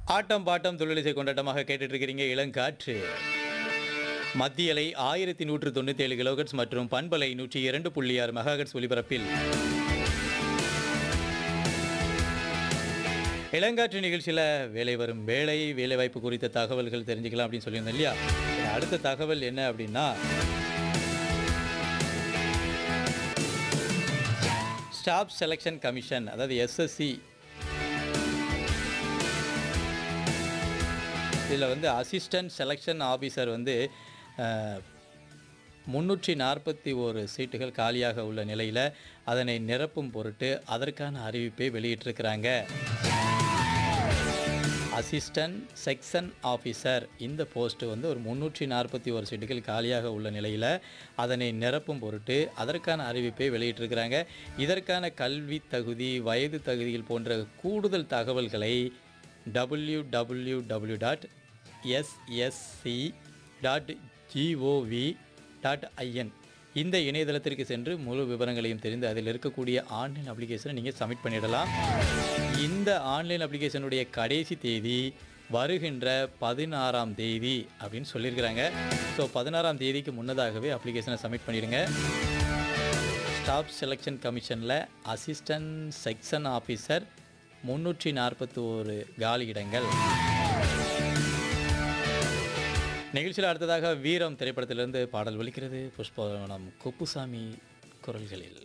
ஆட்டம் bottom தொழிலிசை கொண்டாட்டமாக கேட்டுட்டு இருக்கிறீங்க இளங்காற்று மத்தியலை ஆயிரத்தி நூற்று தொண்ணூற்றி ஏழு கிலோகட்ஸ் மற்றும் பண்பலை நூற்றி இரண்டு புள்ளி ஆறு மெகாகட்ஸ் ஒலிபரப்பில் இளங்காற்று நிகழ்ச்சியில் வேலை வரும் வேலை வேலைவாய்ப்பு குறித்த தகவல்கள் தெரிஞ்சுக்கலாம் அப்படின்னு சொல்லியிருந்தோம் இல்லையா இதுல அடுத்த தகவல் என்ன அப்படின்னா ஸ்டாஃப் செலெக்ஷன் கமிஷன் அதாவது எஸ்எஸ்சி இதில் வந்து அசிஸ்டன்ட் செலெக்ஷன் ஆஃபீஸர் வந்து முன்னூற்றி நாற்பத்தி ஒரு சீட்டுகள் காலியாக உள்ள நிலையில் அதனை நிரப்பும் பொருட்டு அதற்கான அறிவிப்பை வெளியிட்டிருக்கிறாங்க அசிஸ்டன்ட் செக்ஷன் ஆஃபீஸர் இந்த போஸ்ட்டு வந்து ஒரு முந்நூற்றி நாற்பத்தி ஒரு சீட்டுகள் காலியாக உள்ள நிலையில் அதனை நிரப்பும் பொருட்டு அதற்கான அறிவிப்பை வெளியிட்டிருக்கிறாங்க இதற்கான கல்வி தகுதி வயது தகுதிகள் போன்ற கூடுதல் தகவல்களை W W W dot SSC dot GOV dot IN இந்த இணையதளத்திற்கு சென்று முழு விவரங்களையும் தெரிந்து அதில் இருக்கக்கூடிய ஆன்லைன் அப்ளிகேஷனை நீங்கள் சப்மிட் பண்ணிடலாம் இந்த ஆன்லைன் அப்ளிகேஷனுடைய கடைசி தேதி வருகின்ற பதினாறாம் தேதி அப்படின்னு சொல்லியிருக்கிறாங்க ஸோ பதினாறாம் தேதிக்கு முன்னதாகவே அப்ளிகேஷனை சப்மிட் பண்ணிடுங்க ஸ்டாஃப் செலெக்ஷன் கமிஷனில் அசிஸ்டன்ட் செக்ஷன் ஆஃபீஸர் முந்நூற்றி நாற்பத்தி ஒரு காலி இடங்கள் நிகழ்ச்சியில் அடுத்ததாக வீரம் திரைப்படத்திலிருந்து பாடல் ஒலிக்கிறது புஷ்பவனம் குப்புசாமி குரல்களில்